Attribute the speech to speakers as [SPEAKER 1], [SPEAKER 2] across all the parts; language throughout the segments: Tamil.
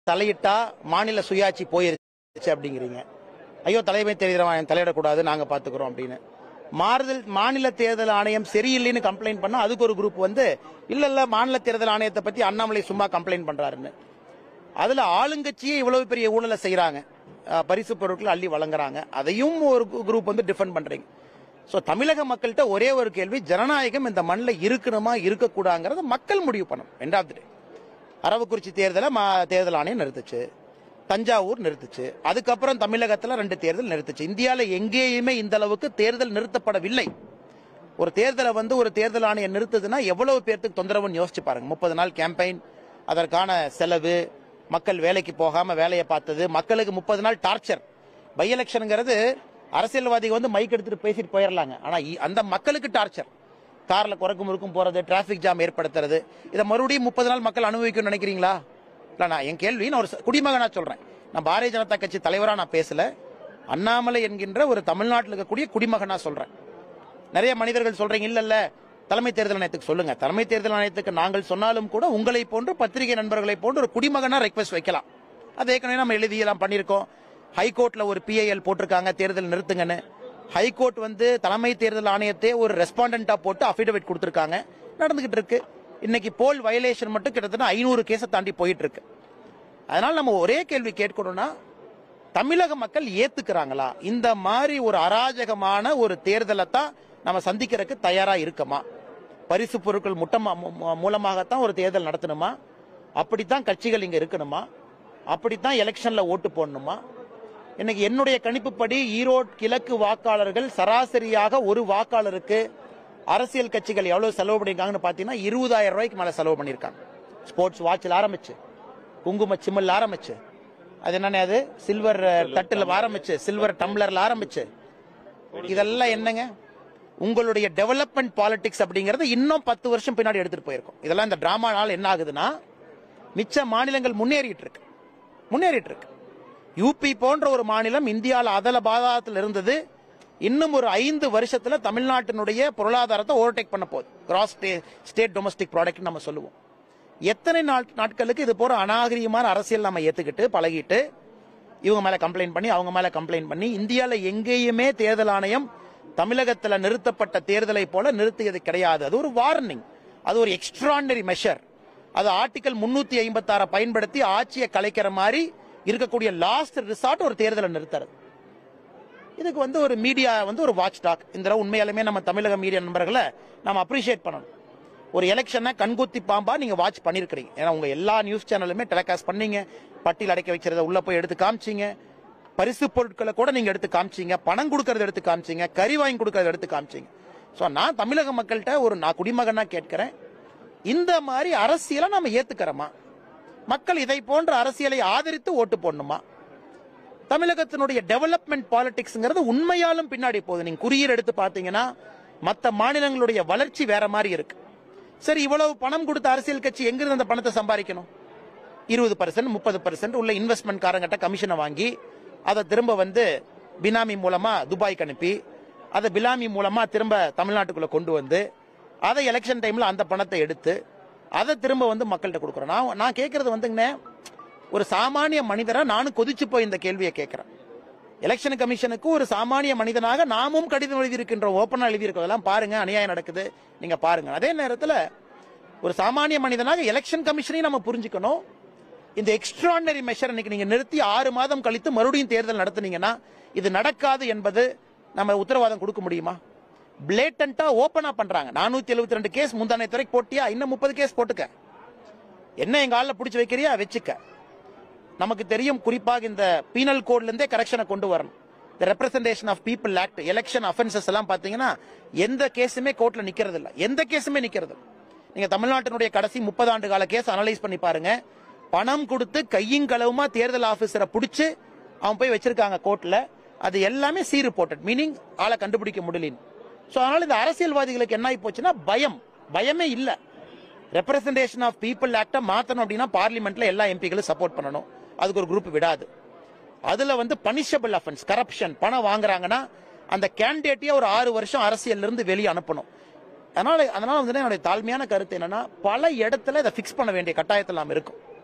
[SPEAKER 1] தலையிட்டா மாநில சுயாட்சி போயிருச்சு அப்படிங்கிறீங்க ஐயோ தலைமை தேர்தல் தலையிடக்கூடாது நாங்க பாத்துக்கிறோம் அப்படின்னு மாறுதல் மாநில தேர்தல் ஆணையம் சரியில்லைன்னு கம்ப்ளைண்ட் பண்ணா அதுக்கு ஒரு குரூப் வந்து இல்ல இல்ல மாநில தேர்தல் ஆணையத்தை பத்தி அண்ணாமலை சும்மா கம்ப்ளைண்ட் பண்றாருன்னு அதுல ஆளுங்கட்சியே இவ்வளவு பெரிய ஊழலை செய்யறாங்க அஹ், பரிசு பொருட்கள் அள்ளி வழங்குறாங்க அதையும் ஒரு குரூப் வந்து டிஃபெண்ட் பண்றீங்க சோ தமிழக மக்கள்கிட்ட ஒரே ஒரு கேள்வி ஜனநாயகம் இந்த மண்ணில் இருக்கணுமா இருக்கக்கூடாங்கிறத மக்கள் முடிவு பண்ணணும் ரெண்டாவது டே அரவக்குறிச்சி தேர்தலை மா- தேர்தல் ஆணையம் நிறுத்துச்சு தஞ்சாவூர் நிறுத்துச்சு அதுக்கப்புறம் தமிழகத்துல ரெண்டு தேர்தல் நிறுத்துச்சு இந்தியால எங்கேயுமே இந்த அளவுக்கு தேர்தல் நிறுத்தப்படவில்லை ஒரு தேர்தலை வந்து ஒரு தேர்தல் ஆணையம் நிறுத்துதுன்னா எவ்வளவு பேர்த்துக்கு தொந்தரவுன்னு யோசிச்சு பாருங்க முப்பது நாள் கேம்பெயின் அதற்கான செலவு மக்கள் வேலைக்கு போகாம வேலையை பார்த்தது மக்களுக்கு முப்பது நாள் டார்ச்சர் பை எலெக்ஷனுங்கிறது அரசியல்வாதிகள் வந்து மைக் எடுத்துட்டு பேசிட்டு போயிடலாங்க ஆனா இ- அந்த மக்களுக்கு டார்ச்சர் கார்ல குறைக்கும் முறுக்கும் போறது டிராபிக் ஜாம் ஏற்படுத்துறது இதை மறுபடியும் முப்பது நாள் மக்கள் அனுபவிக்கணும்னு நினைக்கிறீங்களா இல்ல நான் என் கேள்வி நான் ஒரு ச- குடிமகனா சொல்றேன் நான் பாரதிய ஜனதா கட்சி தலைவரா நான் பேசல அண்ணாமலை என்கின்ற ஒரு தமிழ்நாட்டில் இருக்கக்கூடிய குடிமகனா சொல்றேன் நிறைய மனிதர்கள் சொல்றீங்க இல்ல இல்ல தலைமை தேர்தல் ஆணையத்துக்கு சொல்லுங்க தலைமை தேர்தல் ஆணையத்துக்கு நாங்கள் சொன்னாலும் கூட உங்களை போன்று பத்திரிகை நண்பர்களை போன்று ஒரு குடிமகனா ரெக்வஸ்ட் வைக்கலாம் அது ஏற்கனவே நம்ம எழுதியெல்லாம் பண்ணியிருக்கோம் ஹைகோர்ட்ல ஒரு பிஐஎல் போட்டிருக்காங்க தேர்தல் நிறுத்துங்கன்னு ஹைகோர்ட் வந்து தலைமை தேர்தல் ஆணையத்தை ஒரு ரெஸ்பாண்டண்டா போட்டு அபிடவிட் கொடுத்திருக்காங்க நடந்துகிட்டு இருக்கு இன்னைக்கு போல் வயலேஷன் மட்டும் கிட்டத்தட்ட ஐநூறு கேஸை தாண்டி போயிட்டு இருக்கு அதனால நம்ம ஒரே கேள்வி கேட்கணும்னா தமிழக மக்கள் ஏத்துக்கிறாங்களா இந்த மாதிரி ஒரு அராஜகமான ஒரு தேர்தலை தான் நம்ம சந்திக்கிறதுக்கு தயாரா இருக்கமா பரிசு பொருட்கள் முட்டமா மூ- மூ- மூலமாகத்தான் ஒரு தேர்தல் நடத்தணுமா அப்படித்தான் கட்சிகள் இங்க இருக்கணுமா அப்படித்தான் எலெக்ஷன்ல ஓட்டு போடணுமா இன்னைக்கு என்னுடைய கணிப்புப்படி ஈரோடு கிழக்கு வாக்காளர்கள் சராசரியாக ஒரு வாக்காளருக்கு அரசியல் கட்சிகள் எவ்வளவு செலவு பண்ணிருக்காங்கன்னு பாத்தீங்கன்னா இருபதாயிரம் ரூபாய்க்கு மேல செலவு பண்ணிருக்காங்க ஸ்போர்ட்ஸ் வாட்சில் ஆரம்பிச்சு குங்கும சிம்மல் ஆரம்பிச்சு அது என்னன்னு அது சில்வர் தட்டுல ஆரம்பிச்சு சில்வர் டம்ளர்ல ஆரம்பிச்சு இதெல்லாம் என்னங்க உங்களுடைய டெவலப்மெண்ட் பாலிடிக்ஸ் அப்படிங்கறது இன்னும் பத்து வருஷம் பின்னாடி எடுத்துட்டு போயிருக்கோம் இதெல்லாம் இந்த டிராமானால என்ன ஆகுதுன்னா மிச்ச மாநிலங்கள் முன்னேறிட்டு இருக்கு முன்னேறிட்டு இருக்கு யூபி போன்ற ஒரு மாநிலம் இந்தியாவில் அதல பாதாளத்தில் இருந்தது இன்னும் ஒரு ஐந்து வருஷத்துல தமிழ்நாட்டினுடைய பொருளாதாரத்தை ஓவர்டேக் பண்ண போகுது கிராஸ் ஸ்டேட் டொமஸ்டிக் ப்ராடக்ட் நம்ம சொல்லுவோம் எத்தனை நாட் நாட்களுக்கு இது போற அநாகரிகமான அரசியல் நம்ம ஏத்துக்கிட்டு பழகிட்டு இவங்க மேல கம்ப்ளைண்ட் பண்ணி அவங்க மேல கம்ப்ளைண்ட் பண்ணி இந்தியால எங்கேயுமே தேர்தல் ஆணையம் தமிழகத்துல நிறுத்தப்பட்ட தேர்தலை போல நிறுத்தியது கிடையாது அது ஒரு வார்னிங் அது ஒரு எக்ஸ்ட்ரானரி மெஷர் அது ஆர்டிகல் முன்னூத்தி ஐம்பத்தாற பயன்படுத்தி ஆட்சியை கலைக்கிற மாதிரி இருக்கக்கூடிய லாஸ்ட் ரிசார்ட் ஒரு தேர்தலை நிறுத்துறது இதுக்கு வந்து ஒரு மீடியா வந்து ஒரு வாட்ச் டாக் இந்த தடவை உண்மையாலுமே நம்ம தமிழக மீடியா நண்பர்களை நம்ம அப்ரிஷியேட் பண்ணணும் ஒரு எலெக்ஷனை கண்குத்தி பாம்பா நீங்க வாட்ச் பண்ணிருக்கீங்க ஏன்னா உங்க எல்லா நியூஸ் சேனலுமே டெலிகாஸ்ட் பண்ணீங்க பட்டியல் அடைக்க வைக்கிறத உள்ள போய் எடுத்து காமிச்சீங்க பரிசு பொருட்களை கூட நீங்க எடுத்து காமிச்சீங்க பணம் கொடுக்கறத எடுத்து காமிச்சீங்க கறி வாங்கி கொடுக்கறத எடுத்து காமிச்சீங்க சோ நான் தமிழக மக்கள்கிட்ட ஒரு நான் குடிமகனா கேட்கிறேன் இந்த மாதிரி அரசியலை நம்ம ஏத்துக்கிறோமா மக்கள் இதை போன்ற அரசியலை ஆதரித்து ஓட்டு போடணுமா தமிழகத்தினுடைய டெவலப்மெண்ட் பாலிடிக்ஸ்ங்கிறது உண்மையாலும் பின்னாடி போகுது நீங்க குறியீடு எடுத்து பார்த்தீங்கன்னா மற்ற மாநிலங்களுடைய வளர்ச்சி வேற மாதிரி இருக்கு சரி இவ்வளவு பணம் கொடுத்த அரசியல் கட்சி எங்கிருந்து அந்த பணத்தை சம்பாதிக்கணும் இருபது பர்சன்ட் முப்பது பர்சன்ட் உள்ள இன்வெஸ்ட்மெண்ட் காரங்கிட்ட கமிஷனை வாங்கி அதை திரும்ப வந்து பினாமி மூலமா துபாய்க்கு அனுப்பி அதை பினாமி மூலமா திரும்ப தமிழ்நாட்டுக்குள்ள கொண்டு வந்து அதை எலெக்ஷன் டைம்ல அந்த பணத்தை எடுத்து அதை திரும்ப வந்து மக்கள்கிட்ட கொடுக்குறோம் நான் நான் கேட்கறது வந்துங்கண்ணே ஒரு சாமானிய மனிதரா நானும் கொதிச்சு போய் இந்த கேள்வியை கேட்கிறேன் எலெக்ஷன் கமிஷனுக்கு ஒரு சாமானிய மனிதனாக நாமும் கடிதம் எழுதியிருக்கின்றோம் ஓப்பனா எழுதியிருக்கோம் அதெல்லாம் பாருங்க அநியாயம் நடக்குது நீங்க பாருங்க அதே நேரத்துல ஒரு சாமானிய மனிதனாக எலெக்ஷன் கமிஷனையும் நம்ம புரிஞ்சுக்கணும் இந்த எக்ஸ்ட்ரானரி மெஷர் இன்னைக்கு நீங்க நிறுத்தி ஆறு மாதம் கழித்து மறுபடியும் தேர்தல் நடத்துனீங்கன்னா இது நடக்காது என்பது நம்ம உத்தரவாதம் கொடுக்க முடியுமா பிளேட்டண்டா ஓபனா பண்றாங்க நானூத்தி எழுபத்தி ரெண்டு கேஸ் முந்தானை வரைக்கும் போட்டியா இன்னும் முப்பது கேஸ் போட்டுக்க என்ன எங்க ஆள்ல பிடிச்சி வைக்கிறியா வச்சுக்க நமக்கு தெரியும் குறிப்பாக இந்த பீனல் கோட்ல இருந்தே கரெக்ஷனை கொண்டு வரணும் இந்த representation of people act election offences எல்லாம் பாத்தீங்கன்னா எந்த கேஸுமே கோர்ட்ல நிக்கிறது இல்ல எந்த கேஸுமே நிக்கிறது இல்ல. நீங்க தமிழ்நாட்டினுடைய கடைசி முப்பது ஆண்டு கால கேஸ் அனலைஸ் பண்ணி பாருங்க பணம் கொடுத்து கையும் களவுமா தேர்தல் ஆபீசரை பிடிச்சு அவன் போய் வச்சிருக்காங்க கோர்ட்ல அது எல்லாமே சி ரிப்போர்ட்டட் மீனிங் ஆளை கண்டுபிடிக்க முடியலன்னு சோ அதனால இந்த அரசியல்வாதிகளுக்கு என்ன ஆகி போச்சுன்னா பயம் பயமே இல்ல ரெப்ரசன்டேஷன் ஆஃப் பீப்புள் ஆக்ட மாத்தணும் அப்படின்னா பார்லிமெண்ட்ல எல்லா எம்பிகளும் சப்போர்ட் பண்ணணும் அதுக்கு ஒரு குரூப் விடாது அதுல வந்து பனிஷபிள் அஃபென்ஸ் கரப்ஷன் பணம் வாங்குறாங்கன்னா அந்த கேண்டிடேட்டையே ஒரு ஆறு வருஷம் அரசியல்ல இருந்து வெளியே அனுப்பணும் அதனால அதனால வந்து என்னுடைய தாழ்மையான கருத்து என்னன்னா பல இடத்துல இதை ஃபிக்ஸ் பண்ண வேண்டிய கட்டாயத்தில் நாம் இருக்கும்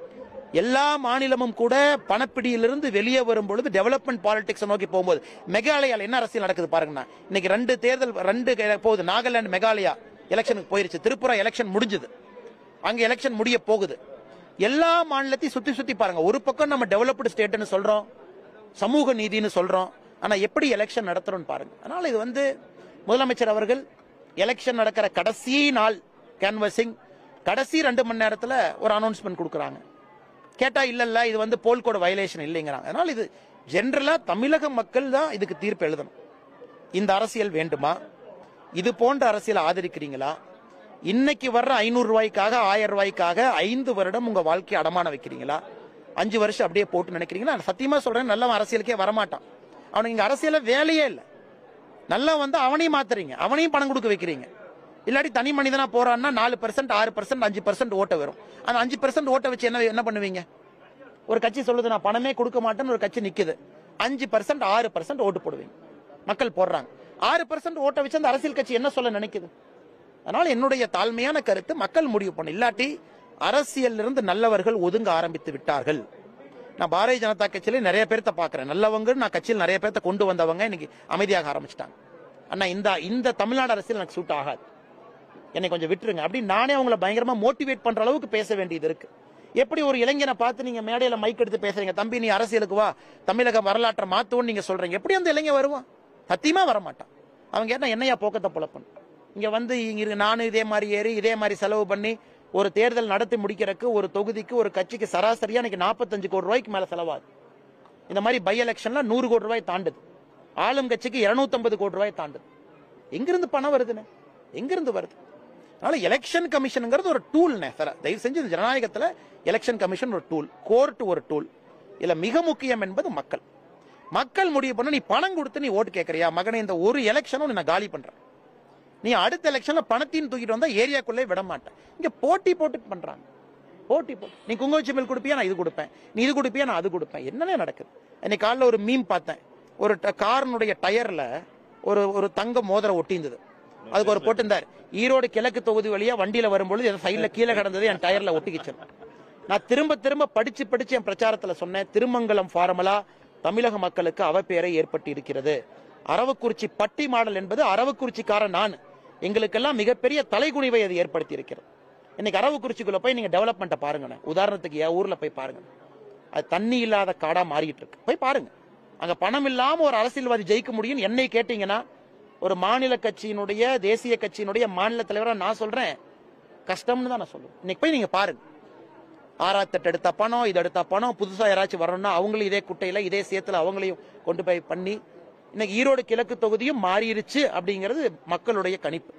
[SPEAKER 1] எல்லா மாநிலமும் கூட பணப்பிடியிலிருந்து வெளியே வரும் பொழுது டெவலப்மெண்ட் பாலிடிக்ஸ் நோக்கி போகும்போது மெகாலயால என்ன அரசியல் நடக்குது பாருங்கண்ணா இன்னைக்கு ரெண்டு தேர்தல் ரெண்டு கே- போகுது நாகாலாந்து மெகாலயா எலெக்ஷனுக்கு போயிருச்சு திரிபுரா எலெக்ஷன் முடிஞ்சது அங்க எலெக்ஷன் முடிய போகுது எல்லா மாநிலத்தையும் சுத்தி சுத்தி பாருங்க ஒரு பக்கம் நம்ம டெவலப்டு ஸ்டேட்னு சொல்றோம் சமூக நீதினு சொல்றோம் ஆனா எப்படி எலெக்ஷன் நடத்துறோம்னு பாருங்க அதனால இது வந்து முதலமைச்சர் அவர்கள் எலெக்ஷன் நடக்கிற கடைசி நாள் கேன்வசிங் கடைசி ரெண்டு மணி நேரத்துல ஒரு அனௌன்ஸ்மெண்ட் கொடுக்குறாங்க கேட்டா இல்ல இல்ல இது வந்து போல் கோட் வயலேஷன் இல்லைங்கிறாங்க அதனால இது ஜெனரலா தமிழக மக்கள் தான் இதுக்கு தீர்ப்பு எழுதணும் இந்த அரசியல் வேண்டுமா இது போன்ற அரசியல் ஆதரிக்கிறீங்களா இன்னைக்கு வர்ற ஐநூறு ரூபாய்க்காக ஆயிரம் ரூபாய்க்காக ஐந்து வருடம் உங்க வாழ்க்கையை அடமான வைக்கிறீங்களா அஞ்சு வருஷம் அப்படியே போட்டு நினைக்கிறீங்களா நான் சத்தியமா சொல்றேன் நல்லவன் அரசியலுக்கே வரமாட்டான் அவனுக்கு இங்க அரசியல வேலையே இல்லை நல்லா வந்து அவனையும் மாத்துறீங்க அவனையும் பணம் கொடுக்க வைக்கிறீங்க இல்லாட்டி தனி மனிதனா போறான்னா நாலு பர்சன்ட் ஆறு பர்சன்ட் அஞ்சு பர்சன்ட் ஓட்ட வரும் அந்த அஞ்சு பர்சன்ட் ஓட்ட வச்சு என்ன என்ன பண்ணுவீங்க ஒரு கட்சி சொல்லுது நான் பணமே கொடுக்க மாட்டேன்னு ஒரு கட்சி நிக்குது அஞ்சு பர்சன்ட் ஆறு பர்சன்ட் ஓட்டு போடுவீங்க மக்கள் போடுறாங்க ஆறு பர்சன்ட் ஓட்ட வச்சு அந்த அரசியல் கட்சி என்ன சொல்ல நினைக்குது அதனால என்னுடைய தாழ்மையான கருத்து மக்கள் முடிவு பண்ணும் இல்லாட்டி அரசியல் இருந்து நல்லவர்கள் ஒதுங்க ஆரம்பித்து விட்டார்கள் நான் பாரதிய ஜனதா கட்சியில நிறைய பேர்த்த பாக்குறேன் நல்லவங்க நான் கட்சியில் நிறைய பேர்த்த கொண்டு வந்தவங்க இன்னைக்கு அமைதியாக ஆரம்பிச்சிட்டாங்க அண்ணா இந்த இந்த தமிழ்நாடு அரசியல் எனக்கு சூட் ஆகாது என்னை கொஞ்சம் விட்டுருங்க அப்படி நானே அவங்கள பயங்கரமா மோட்டிவேட் பண்ற அளவுக்கு பேச வேண்டியது இருக்கு எப்படி ஒரு இளைஞனை பார்த்து நீங்க மேடையில மைக் எடுத்து பேசுறீங்க தம்பி நீ அரசியலுக்கு வா தமிழக வரலாற்றை மாத்துவோம்னு நீங்க சொல்றீங்க எப்படி அந்த இளைஞன் வருவான் சத்தியமா வரமாட்டான் அவங்க கேட்டா என்னையா போக்கத்தை புலப்பன் இங்க வந்து இங்க இரு- நானும் இதே மாதிரி ஏறி இதே மாதிரி செலவு பண்ணி ஒரு தேர்தல் நடத்தி முடிக்கிறதுக்கு ஒரு தொகுதிக்கு ஒரு கட்சிக்கு சராசரியா இன்னைக்கு நாற்பத்தஞ்சு கோடி ரூபாய்க்கு மேல செலவாகுது இந்த மாதிரி பை எலெக்ஷன்ல நூறு கோடி ரூபாய் தாண்டுது ஆளும் கட்சிக்கு 250 கோடி ரூபாய் தாண்டுது எங்கிருந்து பணம் வருதுன்னு எங்கிருந்து வருது அதனால எலெக்ஷன் கமிஷனுங்கிறது ஒரு டூல்னே சார் தயவு செஞ்சு இந்த ஜனநாயகத்துல எலெக்ஷன் கமிஷன் ஒரு டூல் கோர்ட் ஒரு டூல் இதுல மிக முக்கியம் என்பது மக்கள் மக்கள் முடிவு பண்ண நீ பணம் கொடுத்து நீ ஓட்டு கேட்கறியா மகனே இந்த ஒரு எலெக்ஷனும் நான் காலி பண்றேன் நீ அடுத்த எலெக்ஷன்ல பணத்தையும் தூக்கிட்டு வந்தா ஏரியாக்குள்ளே விட மாட்டேன் இங்க போட்டி போட்டு பண்றாங்க போட்டி போட்டு நீ குங்குமச்சிமில் கொடுப்பியா நான் இது கொடுப்பேன் நீ இது கொடுப்பியா நான் அது கொடுப்பேன் என்னனே நடக்குது இன்னைக்கு காலைல ஒரு மீம் பார்த்தேன் ஒரு ட- காரினுடைய டயர்ல ஒரு ஒரு தங்க மோதிரம் ஒட்டியிருந்தது அதுக்கு ஒரு போட்டிருந்தார் ஈரோடு கிழக்கு தொகுதி வழியா வண்டியில வரும்பொழுது என் சைடுல கீழே கிடந்தது என் டயர்ல ஒட்டிக்கிச்சு நான் திரும்ப திரும்ப படிச்சு படிச்சு என் பிரச்சாரத்துல சொன்னேன் திருமங்கலம் ஃபார்முலா தமிழக மக்களுக்கு அவப்பெயரை ஏற்பட்டு இருக்கிறது அரவக்குறிச்சி பட்டி மாடல் என்பது அரவக்குறிச்சிக்காரன் நான் எங்களுக்கெல்லாம் மிகப்பெரிய தலைகுனிவை அது ஏற்படுத்தி இருக்கிறது இன்னைக்கு அரவக்குறிச்சிக்குள்ள போய் நீங்க டெவலப்மெண்ட்டை பாருங்கண்ணே உதாரணத்துக்கு என் ஊர்ல போய் பாருங்க அது தண்ணி இல்லாத காடா மாறிட்டு இருக்கு போய் பாருங்க அங்க பணம் இல்லாம ஒரு அரசியல்வாதி ஜெயிக்க முடியும் என்னை கேட்டீங்கன்னா ஒரு மாநில கட்சியினுடைய தேசிய கட்சியினுடைய மாநில தலைவரா நான் சொல்றேன் கஷ்டம்னு தான் நான் சொல்லுவேன் இன்னைக்கு போய் நீங்க பாருங்க ஆறாத்தட்டு எடுத்த பணம் இது எடுத்த பணம் புதுசா யாராச்சும் வரணும்னா அவங்களும் இதே குட்டையில இதே சேத்துல அவங்களையும் கொண்டு போய் பண்ணி இன்னைக்கு ஈரோடு கிழக்கு தொகுதியும் மாறிடுச்சு அப்படிங்கிறது மக்களுடைய கணிப்பு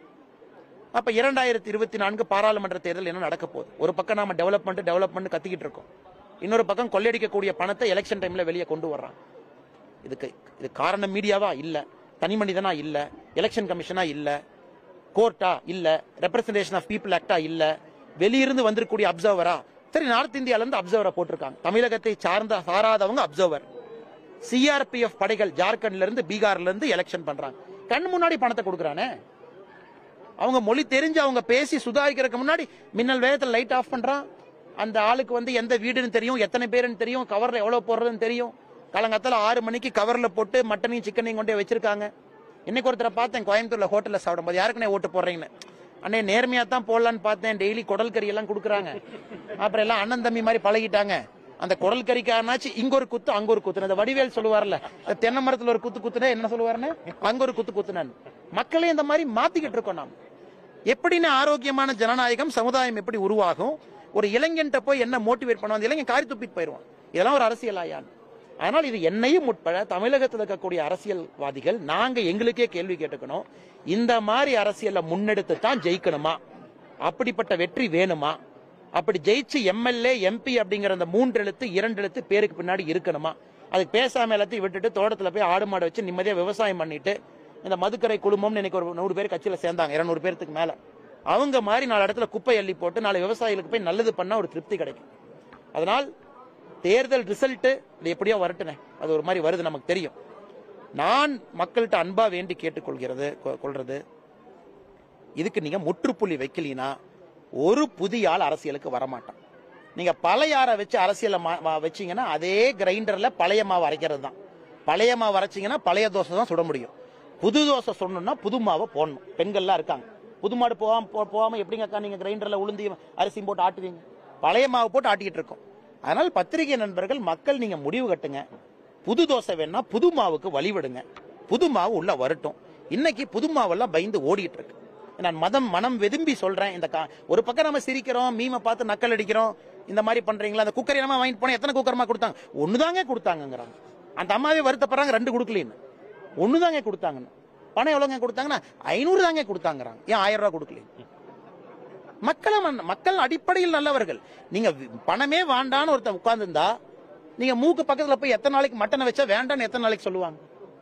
[SPEAKER 1] அப்ப இரண்டாயிரத்தி இருபத்தி நான்கு பாராளுமன்ற தேர்தல் என்ன நடக்க போகுது ஒரு பக்கம் நாம டெவலப்மெண்ட் டெவலப்மெண்ட் கத்திக்கிட்டு இருக்கோம் இன்னொரு பக்கம் கொள்ளையடிக்கக்கூடிய பணத்தை எலெக்ஷன் டைம்ல வெளியே கொண்டு வர்றான் இதுக்கு இது காரணம் மீடியாவா இல்ல தனி மனிதனா இல்ல எலெக்ஷன் கமிஷனா இல்ல கோர்ட்டா இல்ல ரெப்ரசன்டேஷன் ஆஃப் பீப்புள் ஆக்டா இல்ல வெளியிருந்து வந்திருக்கக்கூடிய அப்சர்வரா சரி நார்த் இந்தியால இருந்து அப்சர்வரை போட்டிருக்காங்க தமிழகத்தை சார்ந்த சாராதவங்க அப்சர்வர் சிஆர்பிஎஃப் படைகள் ஜார்க்கண்ட்ல இருந்து பீகார்ல இருந்து எலெக்ஷன் பண்றாங்க கண் முன்னாடி பணத்தை கொடுக்கறானே அவங்க மொழி தெரிஞ்சு அவங்க பேசி சுதாரிக்கிறதுக்கு முன்னாடி மின்னல் வேகத்துல லைட் ஆஃப் பண்றான் அந்த ஆளுக்கு வந்து எந்த வீடுன்னு தெரியும் எத்தனை பேருன்னு தெரியும் கவர்ல எவ்வளவு போடுறதுன்னு தெரியும் காலங்காத்தால ஆறு மணிக்கு கவர்ல போட்டு மட்டனையும் சிக்கனையும் கொண்டே வச்சிருக்காங்க இன்னைக்கு ஒருத்தரை பார்த்தேன் கோயம்புத்தூர்ல ஹோட்டல்ல சாப்பிடும்போது யாருக்குனே ஓட்டு போடுறீங்கன்னு அண்ணே நேர்மையா தான் போடலான்னு பார்த்தேன் டெய்லி குடல் கறி எல்லாம் கொடுக்குறாங்க அப்புறம் எல்லாம் அண்ணன் தம்பி மாதிரி பழகிட்டாங்க அந்த குடல் கறிக்காரனாச்சு இங்க ஒரு குத்து அங்க ஒரு குத்து அந்த வடிவேல் சொல்லுவார்ல இந்த தென்னை மரத்துல ஒரு குத்து குத்துனா என்ன சொல்லுவாருன்னு அங்க ஒரு குத்து குத்துனான்னு மக்களே இந்த மாதிரி மாத்திக்கிட்டு இருக்கோம் நாம் எப்படின்னு ஆரோக்கியமான ஜனநாயகம் சமுதாயம் எப்படி உருவாகும் ஒரு இளைஞன்ட்ட போய் என்ன மோட்டிவேட் பண்ணுவான் அந்த இளைஞன் காரி துப்பிட்டு போயிடுவான் இதெல்லாம் ஒரு அரசியல் ஆயான் அதனால் இது என்னையும் உட்பட தமிழகத்தில் இருக்கக்கூடிய அரசியல்வாதிகள் நாங்க எங்களுக்கே கேள்வி கேட்டுக்கணும் இந்த மாதிரி அரசியலை முன்னெடுத்து தான் ஜெயிக்கணுமா அப்படிப்பட்ட வெற்றி வேணுமா அப்படி ஜெயிச்சு எம்எல்ஏ எம்பி அப்படிங்கிற அந்த மூன்று எழுத்து இரண்டு எழுத்து பேருக்கு பின்னாடி இருக்கணுமா அதுக்கு பேசாம எல்லாத்தையும் விட்டுட்டு தோட்டத்துல போய் ஆடு மாடு வச்சு நிம்மதியா விவசாயம் பண்ணிட்டு இந்த மதுக்கரை குழுமம்னு இன்னைக்கு ஒரு நூறு பேர் கட்சியில சேர்ந்தாங்க இருநூறு பேருக்கு மேல அவங்க மாதிரி நாலு இடத்துல குப்பை அள்ளி போட்டு நாலு விவசாயிகளுக்கு போய் நல்லது பண்ணா ஒரு திருப்தி கிடைக்கும் அதனால் தேர்தல் ரிசல்ட் இது எப்படியோ வரட்டுனே அது ஒரு மாதிரி வருது நமக்கு தெரியும் நான் மக்கள்கிட்ட அன்பா வேண்டி கேட்டுக்கொள்கிறது கொ- கொள்றது இதுக்கு நீங்க முற்றுப்புள்ளி வைக்கலினா ஒரு புதிய ஆள் அரசியலுக்கு வரமாட்டான் நீங்க பழையார வச்சு அரசியல வச்சீங்கன்னா அதே கிரைண்டர்ல பழைய மாவு அரைக்கிறது தான் பழைய மாவு அரைச்சீங்கன்னா பழைய தோசை தான் சுட முடியும் புது தோசை சுடணும்னா புது மாவை போடணும் பெண்கள்லாம் இருக்காங்க புது மாடு போகாம போ- போகாம எப்படிங்க அக்கா நீங்க கிரைண்டர்ல உளுந்தி அரிசியும் போட்டு ஆட்டுவீங்க பழைய மாவு போட்டு ஆட்டிக்கிட்டு இருக்கோம் அதனால் பத்திரிகை நண்பர்கள் மக்கள் நீங்க முடிவு கட்டுங்க புது தோசை வேணா புது மாவுக்கு வழிவிடுங்க புது மாவு உள்ள வரட்டும் இன்னைக்கு புது மாவெல்லாம் பயந்து ஓடிட்டு இருக்கு நான் மதம் மனம் வெதும்பி சொல்றேன் இந்த கா- ஒரு பக்கம் நம்ம சிரிக்கிறோம் மீமை பார்த்து நக்கல் அடிக்கிறோம் இந்த மாதிரி பண்றீங்களா அந்த குக்கர் என்னமா வாங்கிட்டு போனா எத்தனை குக்கர்மா கொடுத்தாங்க ஒண்ணுதாங்க கொடுத்தாங்கங்கிறாங்க அந்த அம்மாவே வருத்தப்படுறாங்க ரெண்டு கொடுக்கலன்னு ஒண்ணுதாங்க கொடுத்தாங்கன்னு பணம் எவ்வளவுங்க கொடுத்தாங்கன்னா ஐநூறு தாங்க கொடுத்தாங்கிறாங்க ஏன் ஆயிரம் ரூபாய் கொடுக்கல மக்களை மன்- மக்கள் அடிப்படையில் நல்லவர்கள் நீங்க வி- பணமே வேண்டான்னு ஒருத்தன் உட்கார்ந்துருந்தா நீங்க மூக்கு பக்கத்துல போய் எத்தனை நாளைக்கு மட்டனை வச்சா வேண்டாம்னு எத்தனை நாளைக்கு சொல்லுவாங்க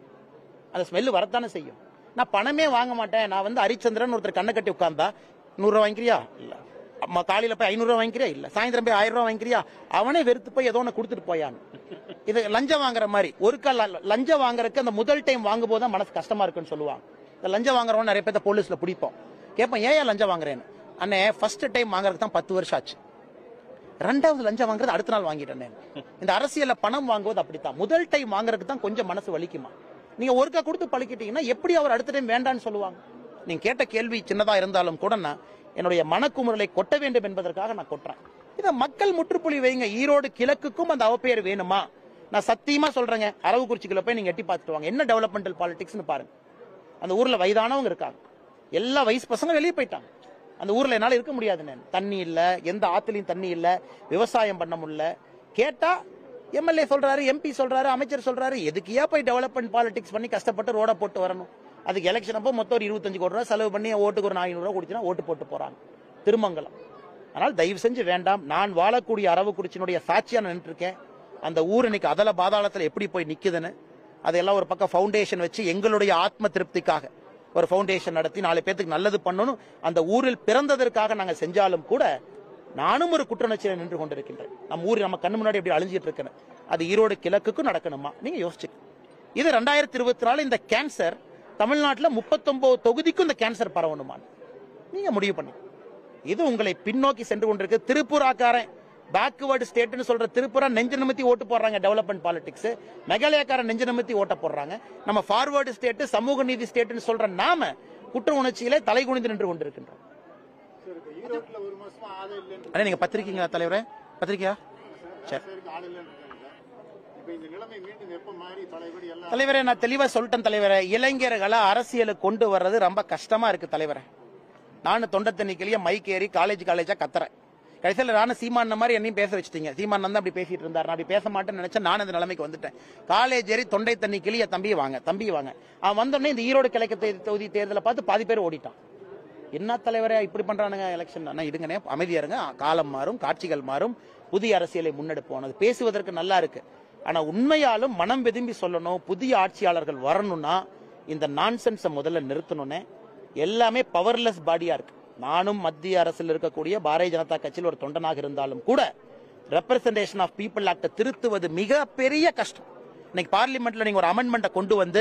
[SPEAKER 1] அந்த ஸ்மெல் வரத்தானே செய்யும் நான் பணமே வாங்க மாட்டேன் நான் வந்து ஹரிச்சந்திரன் ஒருத்தர் கண்ணை கட்டி உட்கார்ந்தா நூறுரூவா வாங்கிக்கிறியா இல்ல அம்மா காலையில போய் ஐநூறுரூவா வாங்கிக்கிறியா இல்ல சாயந்தரம் போய் ஆயிரம் ரூபா வாங்கிக்கிறியா அவனே வெறுத்து போய் ஏதோ ஒன்று கொடுத்துட்டு போயான்னு இது லஞ்சம் வாங்குற மாதிரி ஒரு கால் ல- லஞ்சம் வாங்குறதுக்கு அந்த முதல் டைம் வாங்கும் போது தான் மனசு கஷ்டமா இருக்குன்னு சொல்லுவாங்க இந்த லஞ்சம் வாங்குறவங்க நிறைய பேர்த்த போலீஸ்ல பிடிப்போம் கேட்போம் ஏன் ஏன் லஞ்சம் வாங்குறேன்னு அண்ணே ஃபர்ஸ்ட் டைம் வாங்குறதுக்கு தான் பத்து வருஷம் ஆச்சு ரெண்டாவது லஞ்சம் வாங்குறது அடுத்த நாள் வாங்கிட்டேன் நான். இந்த அரசியல்ல பணம் வாங்குவது அப்படித்தான் முதல் டைம் வாங்குறதுக்கு தான் கொஞ்சம் மனசு வலிக்குமா நீங்க ஒருக்கா கொடுத்து பழக்கிட்டீங்கன்னா எப்படி அவர் அடுத்த டைம் வேண்டான்னு சொல்லுவாங்க நீங்க கேட்ட கேள்வி சின்னதா இருந்தாலும் கூட நான் என்னுடைய மனக்குமுறலை கொட்ட வேண்டும் என்பதற்காக நான் கொட்டுறேன் இதை மக்கள் முற்றுப்புள்ளி வைங்க ஈரோடு கிழக்குக்கும் அந்த அவப்பெயர் வேணுமா நான் சத்தியமா சொல்றேங்க அரவக்குறிச்சிக்குள்ள போய் நீங்க எட்டி பார்த்துட்டு வாங்க என்ன டெவலப்மெண்டல் பாலிடிக்ஸ்னு பாருங்க அந்த ஊர்ல வயதானவங்க இருக்காங்க எல்லா வயசு பசங்க வெளியே போயிட்டாங்க அந்த ஊர்ல என்னால இருக்க முடியாது நான் தண்ணி இல்ல எந்த ஆத்துலயும் தண்ணி இல்ல விவசாயம் பண்ண முடியல கேட்டா எம்எல்ஏ சொல்றாரு எம்பி சொல்றாரு அமைச்சர் சொல்றாரு எதுக்கியா போய் டெவலப்மெண்ட் பாலிடிக்ஸ் பண்ணி கஷ்டப்பட்டு ரோட போட்டு வரணும் அதுக்கு எலெக்ஷன் அப்போ மொத்தம் ஒரு இருபத்தஞ்சு கோடி ரூபாய் செலவு பண்ணி ஓட்டுக்கு ஒரு ஐநூறு ரூபா கொடுத்தீங்கன்னா ஓட்டு போட்டு போறாங்க திருமங்கலம் அதனால் தயவு செஞ்சு வேண்டாம் நான் வாழக்கூடிய அரவக்குறிச்சியினுடைய சாட்சியா நான் நின்றுருக்கேன் அந்த ஊர் இன்னைக்கு அதல பாதாளத்துல எப்படி போய் நிக்குதுன்னு அதெல்லாம் ஒரு பக்கம் ஃபவுண்டேஷன் வச்சு எங்களுடைய ஆத்ம திருப்திக்காக ஒரு ஃபவுண்டேஷன் நடத்தி நாலு பேத்துக்கு நல்லது பண்ணணும் அந்த ஊரில் பிறந்ததற்காக நாங்க செஞ்சாலும் கூட நானும் ஒரு குற்றணர்ச்சியில் நின்று கொண்டிருக்கின்றேன் நம்ம ஊர் நம்ம கண்ணு முன்னாடி எப்படி அழிஞ்சிட்டு இருக்கிறேன் அது ஈரோடு கிழக்குக்கும் நடக்கணுமா நீங்க யோசிச்சு இது ரெண்டாயிரத்தி இருபத்தி நாலு இந்த கேன்சர் தமிழ்நாட்டில் முப்பத்தொன்பது தொகுதிக்கும் இந்த கேன்சர் பரவணுமா நீங்க முடிவு பண்ணி இது உங்களை பின்னோக்கி சென்று கொண்டிருக்கு திருப்பூராக்காரன் பேக்வேர்டு ஸ்டேட்னு சொல்ற திருப்புரா நெஞ்சு நிமித்தி ஓட்டு போடுறாங்க டெவலப்மெண்ட் பாலிடிக்ஸ் மெகாலயக்காரன் நெஞ்சு நிமித்தி ஓட்ட போடுறாங்க நம்ம ஃபார்வர்டு ஸ்டேட் சமூக நீதி ஸ்டேட்னு சொல்ற நாம குற்ற உணர்ச்சியிலே தலை குனிந்து நின்று கொண்டிருக்கின்றோம்
[SPEAKER 2] சார் இப்ப ஈரோட்ல ஒரு மாசமா ஆளே இல்லைன்னு
[SPEAKER 1] அண்ணா நீங்க பத்திரிக்கைங்களா தலைவரே பத்திரிக்கையா சரி
[SPEAKER 2] பேருக்கு ஆள் இல்லைன்னு இருக்காங்க இப்ப இந்த நிலைமை மீண்டும் எப்ப மாறி தலைவர் எல்லாம்
[SPEAKER 1] தலைவரே நான் தெளிவா சொல்லிட்டேன் தலைவரே இளைஞர்களை அரசியலுக்கு கொண்டு வர்றது ரொம்ப கஷ்டமா இருக்கு தலைவரே நானும் தொண்டை தண்ணிக்கிலேயே மைக் ஏறி காலேஜ் காலேஜா கத்துறேன் கடைசியில் நானும் சீமான மாதிரி என்னையும் பேச வச்சிட்டீங்க சீமான் தான் அப்படி பேசிட்டு இருந்தார் நான் அப்படி பேச மாட்டேன்னு நினைச்சேன் நான் அந்த நிலைமைக்கு வந்துட்டேன் காலேஜ் ஏறி தொண்டை தண்ணி கிளிய தம்பி வாங்க தம்பி வாங்க அவன் வந்தோடனே இந்த ஈரோடு கிழக்கு தொகுதி- தொகுதி தேர்தலை பார்த்து பாதி பேர் ஓடிட்டான் என்ன தலைவரே இப்படி பண்றானுங்க எலெக்ஷன் அண்ணா இடுங்கனே அமைதியா இருங்க காலம் மாறும் காட்சிகள் மாறும் புதிய அரசியலை முன்னெடுப்போம் அது பேசுவதற்கு நல்லா இருக்கு ஆனா உண்மையாலும் மனம் வெதும்பி சொல்லணும் புதிய ஆட்சியாளர்கள் வரணும்னா இந்த நான்சென்ஸை முதல்ல நிறுத்தணும்னே எல்லாமே பவர்லெஸ் பாடியா இருக்கு நானும் மத்திய அரசில் இருக்கக்கூடிய பாரதிய ஜனதா கட்சியில் ஒரு தொண்டனாக இருந்தாலும் கூட ரெப்ரசன்டேஷன் ஆஃப் பீப்புள் ஆக்ட திருத்துவது மிக பெரிய கஷ்டம் இன்னைக்கு பார்லிமெண்ட்ல நீங்க ஒரு அமெண்ட்மெண்ட்டை கொண்டு வந்து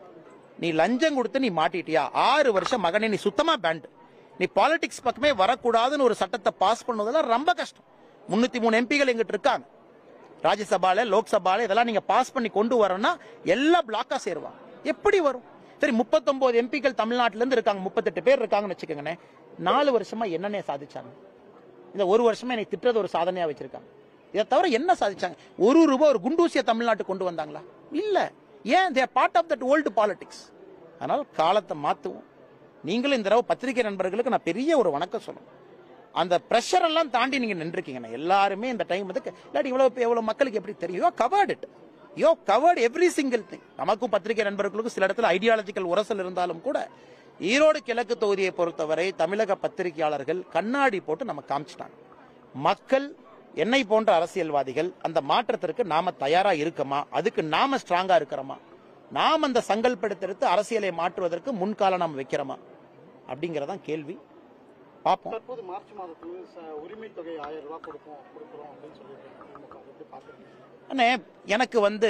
[SPEAKER 1] நீ லஞ்சம் கொடுத்து நீ மாட்டிட்டியா ஆறு வருஷம் மகனே நீ சுத்தமா பேண்ட் நீ பாலிடிக்ஸ் பக்கமே வரக்கூடாதுன்னு ஒரு சட்டத்தை பாஸ் பண்ணதெல்லாம் ரொம்ப கஷ்டம் முன்னூத்தி மூணு எம்பிகள் எங்கிட்ட இருக்காங்க ராஜ்யசபால லோக்சபால இதெல்லாம் நீங்க பாஸ் பண்ணி கொண்டு வரணும்னா எல்லா பிளாக்கா சேருவாங்க எப்படி வரும் சரி முப்பத்தொன்பது எம்பிக்கள் தமிழ்நாட்டுல இருந்து இருக்காங்க முப்பத்தெட்டு பேர் இருக்காங்கன்னு வச்சுக்கோங்கண்ணே நாலு வருஷமா என்னன்னே சாதிச்சாங்க இந்த ஒரு வருஷமா என்னை திட்டுறது ஒரு சாதனையா வச்சிருக்காங்க இதை தவிர என்ன சாதிச்சாங்க ஒரு ரூபாய் ஒரு குண்டூசிய தமிழ்நாட்டுக்கு கொண்டு வந்தாங்களா இல்ல ஏன் they part of that old politics அதனால காலத்தை மாத்துவோம் நீங்களும் இந்த தடவை பத்திரிகை நண்பர்களுக்கு நான் பெரிய ஒரு வணக்கம் சொல்லணும் அந்த ப்ரெஷர் எல்லாம் தாண்டி நீங்க நின்றுக்கீங்க எல்லாருமே இந்த டைம் வந்து இல்லாட்டி இவ்வளவு எவ்வளவு மக்களுக்கு எப்படி தெரியும் you covered it you covered every single thing நமக்கும் பத்திரிகை நண்பர்களுக்கும் சில இடத்துல ஐடியாலஜிக்கல் உரசல் இருந்தாலும் கூட ஈரோடு கிழக்கு தொகுதியை பொறுத்தவரை தமிழக பத்திரிகையாளர்கள் கண்ணாடி போட்டு நம்ம காமிச்சிட்டாங்க மக்கள் என்னை போன்ற அரசியல்வாதிகள் அந்த மாற்றத்திற்கு நாம தயாரா இருக்கமா அதுக்கு நாம ஸ்ட்ராங்கா இருக்கிறோமா நாம் அந்த சங்கல்படுத்தெடுத்து அரசியலை மாற்றுவதற்கு முன்கால நாம் வைக்கிறோமா அப்படிங்கறதான் கேள்வி பார்ப்போம்
[SPEAKER 2] தற்போது மார்ச் மாதத்துல ச- உரிமை தொகை ஆயிரம் ரூபாய் கொடுப்போம் கொடுக்குறோம் அப்படின்னு சொல்லியிருக்காங்க திமுக அதை எப்படி பாக்குறீங்க
[SPEAKER 1] அண்ணே எனக்கு வந்து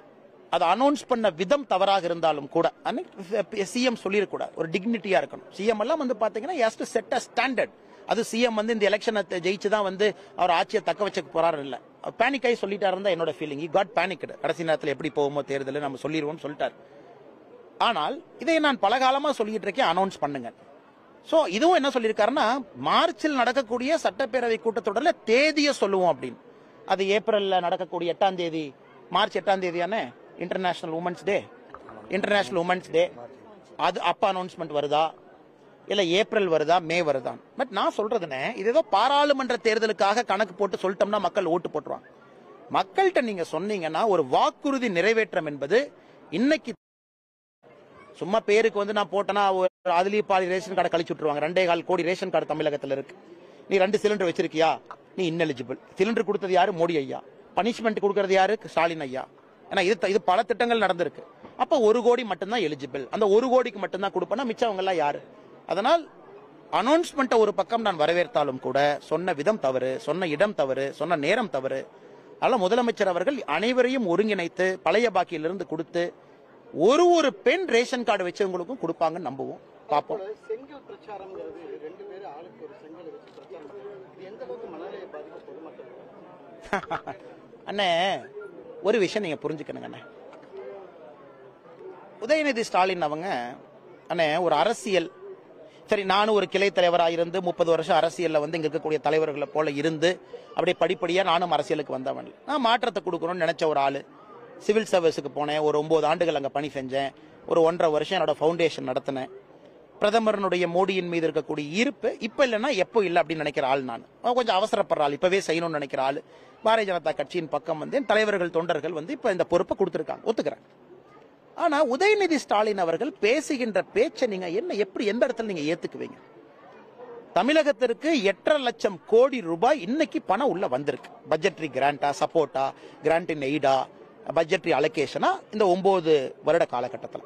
[SPEAKER 1] அதை அனௌன்ஸ் பண்ண விதம் தவறாக இருந்தாலும் கூட சிஎம் சொல்லிடக்கூடாது ஒரு டிக்னிட்டியா இருக்கணும் சிஎம் எல்லாம் வந்து பாத்தீங்கன்னா has to set a standard அது சிஎம் வந்து இந்த எலெக்ஷனை ஜெயிச்சு தான் வந்து அவர் ஆட்சியை தக்க வச்சுக்க போறாரு இல்ல பேனிக் ஆகி சொல்லிட்டாரு தான் என்னோட ஃபீலிங் காட் பேனிக்டு கடைசி நேரத்தில் எப்படி போகுமோ தேர்தல் நம்ம சொல்லிடுவோம்னு சொல்லிட்டாரு ஆனால் இதை நான் பல காலமா சொல்லிட்டு இருக்கேன் அனௌன்ஸ் பண்ணுங்க சோ இதுவும் என்ன சொல்லியிருக்காருன்னா மார்ச்சில் நடக்கக்கூடிய சட்டப்பேரவை கூட்டத்தொடர்ல தேதியை சொல்லுவோம் அப்படின்னு அது ஏப்ரல்ல நடக்கக்கூடிய எட்டாம் தேதி மார்ச் எட்டாம் தேதியான international women's day international women's day அது அப்ப அனௌன்ஸ்மெண்ட் வருதா இல்ல ஏப்ரல் வருதா மே வருதா பட் நான் சொல்றதுனே இது ஏதோ பாராளுமன்ற தேர்தலுக்காக கணக்கு போட்டு சொல்லிட்டோம்னா மக்கள் ஓட்டு போட்டுருவாங்க மக்கள்கிட்ட நீங்க சொன்னீங்கன்னா ஒரு வாக்குறுதி நிறைவேற்றம் என்பது இன்னைக்கு சும்மா பேருக்கு வந்து நான் போட்டேன்னா ஒரு அதுலயே பாதி ரேஷன் கார்டை கழிச்சு விட்டுருவாங்க ரெண்டே கால் கோடி ரேஷன் கார்டு தமிழகத்துல இருக்கு நீ ரெண்டு சிலிண்டர் வச்சிருக்கியா நீ இன்னெலிஜிபிள் சிலிண்டர் கொடுத்தது யாரு மோடி ஐயா பனிஷ்மெண்ட் கொடுக்கறது யாரு ஸ்டாலின் ஐயா ஏன்னா இது இது பல திட்டங்கள் நடந்திருக்கு அப்ப ஒரு கோடி மட்டும்தான் எலிஜிபிள் அந்த ஒரு கோடிக்கு மட்டும்தான் கொடுப்பேன்னா மிச்சவங்க எல்லாம் யாரு அதனால் அனௌன்ஸ்மெண்ட்டை ஒரு பக்கம் நான் வரவேற்றாலும் கூட சொன்ன விதம் தவறு சொன்ன இடம் தவறு சொன்ன நேரம் தவறு அதனால முதலமைச்சர் அவர்கள் அனைவரையும் ஒருங்கிணைத்து பழைய பாக்கியிலிருந்து கொடுத்து ஒரு ஒரு பெண் ரேஷன் கார்டு வச்சவங்களுக்கும் கொடுப்பாங்கன்னு நம்புவோம் பார்ப்போம்
[SPEAKER 2] இப்போ செங்கல் பிரச்சாரம்ங்கிறது ரெண்டு பேரும் ஆளுக்கு ஒரு செங்கலை வச்சு பிரச்சாரம் பண்றாங்க. இது எந்த அளவுக்கு மனநிலையை பாதிக்கும் பொதுமக்கள்
[SPEAKER 1] அண்ணே ஒரு விஷயம் நீங்க புரிஞ்சுக்கணுங்க அண்ணே உதயநிதி ஸ்டாலின் அவங்க அண்ணே ஒரு அரசியல் சரி நானும் ஒரு கிளை தலைவராக இருந்து முப்பது வருஷம் அரசியல்ல வந்து இங்க இருக்கக்கூடிய தலைவர்களை போல இருந்து அப்படியே படிப்படியா நானும் அரசியலுக்கு வந்தவன் இல்ல. நான் மாற்றத்தை கொடுக்கணும்னு நினைச்ச ஒரு ஆளு சிவில் சர்வீஸுக்கு போனேன் ஒரு ஒன்பது ஆண்டுகள் அங்க பணி செஞ்சேன் ஒரு ஒன்றரை வருஷம் என்னோட ஃபவுண்டேஷன் நடத்தினேன் பிரதமரனுடைய மோடியின் மீது இருக்கக்கூடிய ஈர்ப்பு இப்ப இல்லைன்னா எப்போ இல்லை அப்படின்னு நினைக்கிற ஆள் நான் அவன் கொஞ்சம் அவசரப்படுற ஆள் இப்பவே செய்யணும்னு நினைக்கிற ஆள் பாரதிய ஜனதா கட்சியின் பக்கம் வந்து என் தலைவர்கள் தொண்டர்கள் வந்து இப்ப இந்த பொறுப்பை கொடுத்திருக்காங்க ஒத்துக்கிறேன் ஆனா உதயநிதி ஸ்டாலின் அவர்கள் பேசுகின்ற பேச்சை நீங்க என்ன எப்படி எந்த இடத்துல நீங்க ஏத்துக்குவீங்க தமிழகத்திற்கு எட்டரை லட்சம் கோடி ரூபாய் இன்னைக்கு பணம் உள்ள வந்திருக்கு பட்ஜெட்ரி கிராண்டா சப்போர்ட்டா கிராண்ட் இன் எய்டா பட்ஜெட்ரி அலோகேஷனா இந்த ஒன்பது வருட காலகட்டத்தில்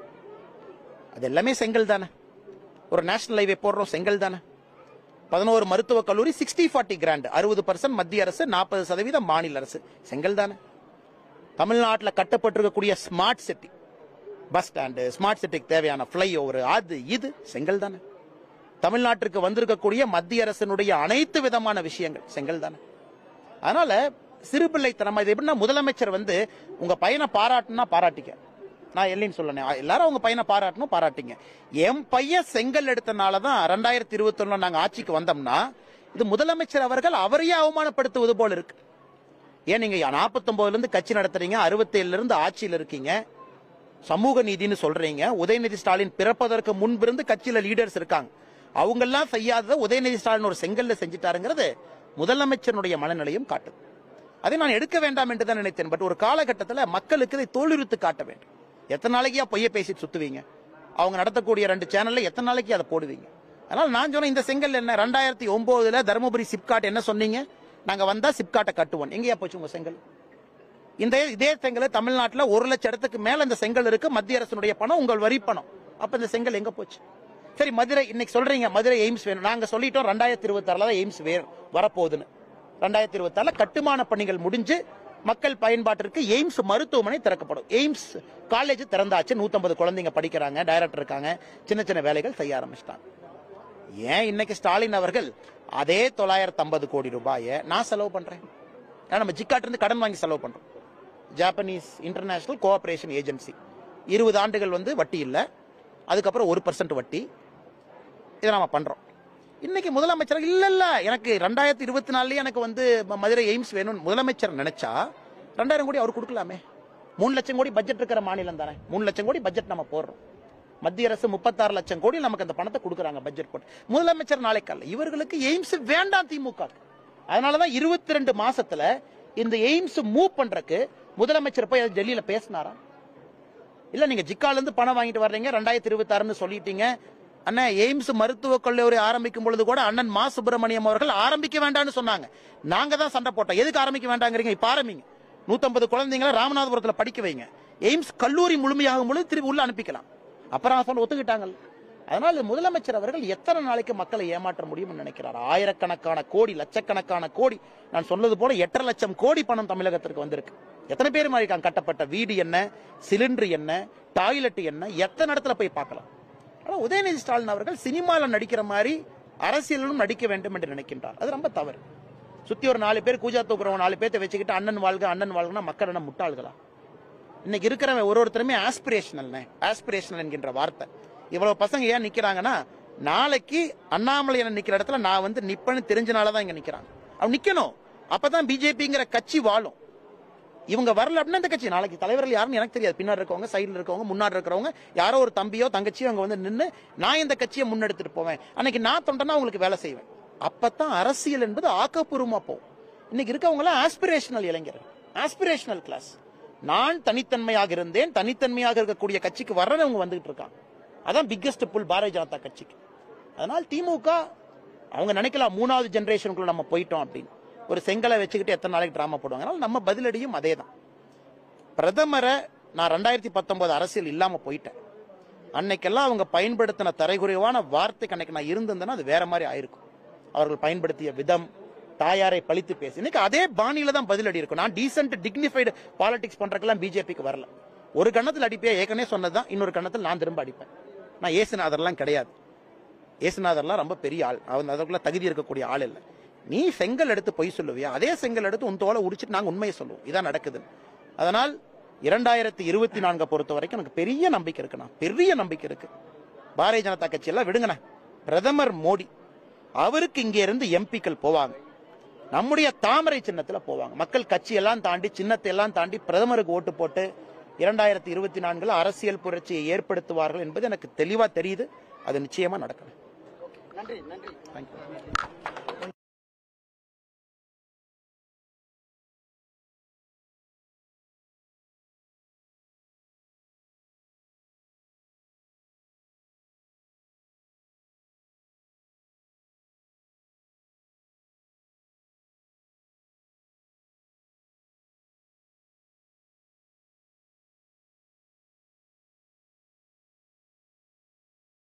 [SPEAKER 1] அது எல்லாமே செங்கல் தானே ஒரு நேஷனல் ஹைவே போடுறோம் செங்கல் தானே பதினோரு மருத்துவக் கல்லூரி சிக்ஸ்டி ஃபார்ட்டி கிராண்ட் அறுபது பர்சன்ட் மத்திய அரசு நாற்பது சதவீதம் மாநில அரசு செங்கல் தானே தமிழ்நாட்டில் கட்டப்பட்டிருக்கக்கூடிய smart city bus stand smart சிட்டிக்கு தேவையான ஃப்ளை ஓவர் அது இது செங்கல் தானே தமிழ்நாட்டிற்கு வந்திருக்கக்கூடிய மத்திய அரசினுடைய அனைத்து விதமான விஷயங்கள் செங்கல் தானே அதனால சிறுபிள்ளைத்தனமா இது எப்படின்னா முதலமைச்சர் வந்து உங்க பையனை பாராட்டுனா பாராட்டிக்க நான் இல்லைன்னு சொல்லணும் எல்லாரும் உங்க பையனை பாராட்டணும் பாராட்டிங்க என் பையன் செங்கல் எடுத்தனால தான் ரெண்டாயிரத்தி இருபத்தி நாங்க ஆட்சிக்கு வந்தோம்னா இது முதலமைச்சர் அவர்கள் அவரையே அவமானப்படுத்துவது போல இருக்கு ஏன் நீங்க 49 ல இருந்து கட்சி நடத்துறீங்க 67 இருந்து ஆட்சியில் இருக்கீங்க சமூக நீதினு சொல்றீங்க உதயநிதி ஸ்டாலின் பிறப்பதற்கு முன்பிருந்து கட்சியில லீடர்ஸ் இருக்காங்க அவங்கெல்லாம் செய்யாததை உதயநிதி ஸ்டாலின் ஒரு செங்கல்ல செஞ்சுட்டாருங்கிறது முதலமைச்சருடைய மனநிலையும் காட்டுது அதை நான் எடுக்க வேண்டாம் என்று தான் நினைத்தேன் பட் ஒரு காலகட்டத்தில் மக்களுக்கு இதை தோலுரித்து காட்ட வேண்டும் எத்தனை நாளைக்கு பொய்ய பேசிட்டு சுத்துவீங்க அவங்க நடத்தக்கூடிய ரெண்டு சேனல்ல எத்தனை நாளைக்கு அதை போடுவீங்க அதனால நான் சொன்னேன் இந்த செங்கல் என்ன ரெண்டாயிரத்தி ஒன்பதுல தருமபுரி சிப்காட் என்ன சொன்னீங்க நாங்க வந்தா சிப்காட்டை கட்டுவோம் எங்கேயா போச்சு உங்க செங்கல் இந்த இதே செங்கல் தமிழ்நாட்டில் ஒரு லட்சம் இடத்துக்கு மேல இந்த செங்கல் இருக்கு மத்திய அரசினுடைய பணம் உங்கள் வரி பணம் அப்ப இந்த செங்கல் எங்க போச்சு சரி மதுரை இன்னைக்கு சொல்றீங்க மதுரை எய்ம்ஸ் வேணும் நாங்க சொல்லிட்டோம் ரெண்டாயிரத்தி இருபத்தி தான் எய்ம்ஸ் வேணும் வரப்போகுதுன்னு ரெண்டாயிரத்தி இருபத்தி கட்டுமான பணிகள் முடிஞ்சு மக்கள் பயன்பாட்டிற்கு எய்ம்ஸ் மருத்துவமனை திறக்கப்படும் எய்ம்ஸ் காலேஜ் திறந்தாச்சு 150 குழந்தைங்க படிக்கிறாங்க டைரக்டர் இருக்காங்க சின்ன சின்ன வேலைகள் செய்ய ஆரம்பிச்சிட்டாங்க ஏன் இன்னைக்கு ஸ்டாலின் அவர்கள் அதே தொள்ளாயிரத்தி ஐம்பது கோடி ரூபாயை நான் செலவு பண்றேன் ஏன்னா நம்ம ஜிக்காட் இருந்து கடன் வாங்கி செலவு பண்றோம் ஜாப்பனீஸ் இன்டர்நேஷனல் கோஆபரேஷன் ஏஜென்சி இருபது ஆண்டுகள் வந்து வட்டி இல்லை அதுக்கப்புறம் ஒரு பர்சன்ட் வட்டி இதை நாம பண்றோம் இன்னைக்கு முதலமைச்சர் இல்ல இல்ல எனக்கு ரெண்டாயிரத்தி இருபத்தி நாலுலயே எனக்கு வந்து ம- மதுரை எய்ம்ஸ் வேணும் முதலமைச்சர் நினைச்சா ரெண்டாயிரம் கோடி அவர் கொடுக்கலாமே மூணு லட்சம் கோடி பட்ஜெட் இருக்கிற மாநிலம் தானே மூணு லட்சம் கோடி பட்ஜெட் நம்ம போடுறோம் மத்திய அரசு முப்பத்தாறு லட்சம் கோடி நமக்கு அந்த பணத்தை கொடுக்குறாங்க பட்ஜெட் போட்டு முதலமைச்சர் நாளைக்கு அல்ல இவர்களுக்கு எய்ம்ஸ் வேண்டாம் திமுக அதனாலதான் இருபத்தி ரெண்டு மாசத்துல இந்த எய்ம்ஸ் மூவ் பண்றதுக்கு முதலமைச்சர் போய் அது டெல்லியில பேசினாரா இல்ல நீங்க ஜிக்கால இருந்து பணம் வாங்கிட்டு வர்றீங்க ரெண்டாயிரத்தி இருபத்தி ஆறுன்னு சொல்லிட்டீங்க அண்ணா எய்ம்ஸ் மருத்துவக் கல்லூரி ஆரம்பிக்கும் பொழுது கூட அண்ணன் மா சுப்பிரமணியம் அவர்கள் ஆரம்பிக்க வேண்டாம்னு சொன்னாங்க நாங்க தான் சண்டை போட்டோம் எதுக்கு ஆரம்பிக்க வேண்டாங்கிறீங்க இப்ப ஆரம்பிங்க 150 குழந்தைங்களை ராமநாதபுரத்துல படிக்க வைங்க எய்ம்ஸ் கல்லூரி முழுமையாகும் பொழுது திருப்பி உள்ள அனுப்பிக்கலாம் அப்புறம் சொல்ல ஒத்துக்கிட்டாங்க அதனால முதலமைச்சர் அவர்கள் எத்தனை நாளைக்கு மக்களை ஏமாற்ற முடியும்னு நினைக்கிறார் ஆயிரக்கணக்கான கோடி லட்சக்கணக்கான கோடி நான் சொன்னது போல எட்டரை லட்சம் கோடி பணம் தமிழகத்திற்கு வந்திருக்கு எத்தனை பேர் மாதிரி இருக்காங்க கட்டப்பட்ட வீடு என்ன சிலிண்டர் என்ன டாய்லெட் என்ன எத்தனை இடத்துல போய் பார்க்கலாம் ஆனா உதயநிதி ஸ்டாலின் அவர்கள் சினிமால நடிக்கிற மாதிரி அரசியலிலும் நடிக்க வேண்டும் என்று நினைக்கின்றார் அது ரொம்ப தவறு சுத்தி ஒரு நாலு பேர் கூஜா தூக்குறவங்க நாலு பேர்த்த வச்சுக்கிட்டு அண்ணன் வாழ்க அண்ணன் வாழ்கனா மக்கள் என்ன முட்டாள்களா இன்னைக்கு இருக்கிறவன் ஒரு ஒருத்தருமே ஆஸ்பிரேஷனல் ஆஸ்பிரேஷனல் என்கின்ற வார்த்தை இவ்வளவு பசங்க ஏன் நிக்கிறாங்கன்னா நாளைக்கு அண்ணாமலை என்ன நிக்கிற இடத்துல நான் வந்து நிப்பேன்னு தெரிஞ்சனால தான் இங்க நிக்கிறாங்க அவன் நிக்கணும் அப்பதான் பிஜேபிங்கிற கட்சி வாழும் இவங்க வரல அப்படின்னா இந்த கட்சி நாளைக்கு தலைவர்கள் யாருன்னு எனக்கு தெரியாது பின்னாடி இருக்கவங்க சைடுல இருக்கவங்க முன்னாடி இருக்கிறவங்க யாரோ ஒரு தம்பியோ தங்கச்சியோ அங்க வந்து நின்னு நான் இந்த கட்சியை முன்னெடுத்துட்டு போவேன் அன்னைக்கு நான் தொண்டனா உங்களுக்கு வேலை செய்வேன் அப்பதான் அரசியல் என்பது ஆக்கப்பூர்வமா போகும் இன்னைக்கு இருக்கவங்க எல்லாம் ஆஸ்பிரேஷனல் இளைஞர்கள் ஆஸ்பிரேஷனல் கிளாஸ் நான் தனித்தன்மையாக இருந்தேன் தனித்தன்மையாக இருக்கக்கூடிய கட்சிக்கு வர்றவங்க வந்துகிட்டு இருக்காங்க அதான் பிக்கெஸ்ட் புல் பாரதிய ஜனதா கட்சிக்கு அதனால் திமுக அவங்க நினைக்கலாம் மூணாவது ஜெனரேஷனுக்குள்ள நம்ம போயிட்டோம் அப்படின்னு ஒரு செங்கலை வச்சுக்கிட்டு எத்தனை நாளைக்கு டிராமா போடுவாங்க அதனால நம்ம பதிலடியும் அதே தான் பிரதமரை நான் ரெண்டாயிரத்தி பத்தொன்பது அரசியல் இல்லாம போயிட்டேன் அன்னைக்கெல்லாம் அவங்க பயன்படுத்தின தரைகுறைவான வார்த்தைக்கு அன்னைக்கு நான் இருந்திருந்தேன்னா அது வேற மாதிரி ஆயிருக்கும் அவர்கள் பயன்படுத்திய விதம் தாயாரை பழித்து பேசி இன்னைக்கு அதே பாணியில தான் பதிலடி இருக்கும் நான் டீசென்ட் டிக்னிஃபைடு பாலிடிக்ஸ் பண்றதுக்கெல்லாம் பிஜேபிக்கு வரல ஒரு கண்ணத்தில் அடிப்பேன் ஏற்கனவே சொன்னதுதான் இன்னொரு கண்ணத்தில் நான் திரும்ப அடிப்பேன் நான் ஏசுநாதர்லாம் கிடையாது ஏசுநாதர்லாம் ரொம்ப பெரிய ஆள் அவன் அதற்குள்ள தகுதி இருக்கக்கூடிய ஆள் இல்லை நீ செங்கல் எடுத்து பொய் சொல்லுவியா அதே செங்கல் எடுத்து உன் தோலை உடிச்சிட்டு நாங்க உண்மையை சொல்லுவோம் இதான் நடக்குது அதனால் இரண்டாயிரத்தி இருபத்தி நான்கை பொறுத்த வரைக்கும் எனக்கு பெரிய நம்பிக்கை இருக்குண்ணா பெரிய நம்பிக்கை இருக்கு பாரதிய ஜனதா கட்சி எல்லாம் விடுங்கண்ணா பிரதமர் மோடி அவருக்கு இங்க இருந்து எம்பிக்கள் போவாங்க நம்முடைய தாமரை சின்னத்துல போவாங்க மக்கள் கட்சி எல்லாம் தாண்டி சின்னத்தை எல்லாம் தாண்டி பிரதமருக்கு ஓட்டு போட்டு இரண்டாயிரத்தி இருபத்தி நான்குல அரசியல் புரட்சியை ஏற்படுத்துவார்கள் என்பது எனக்கு தெளிவா தெரியுது அது நிச்சயமா நடக்கணும்
[SPEAKER 2] நன்றி நன்றி
[SPEAKER 1] தேங்க்யூ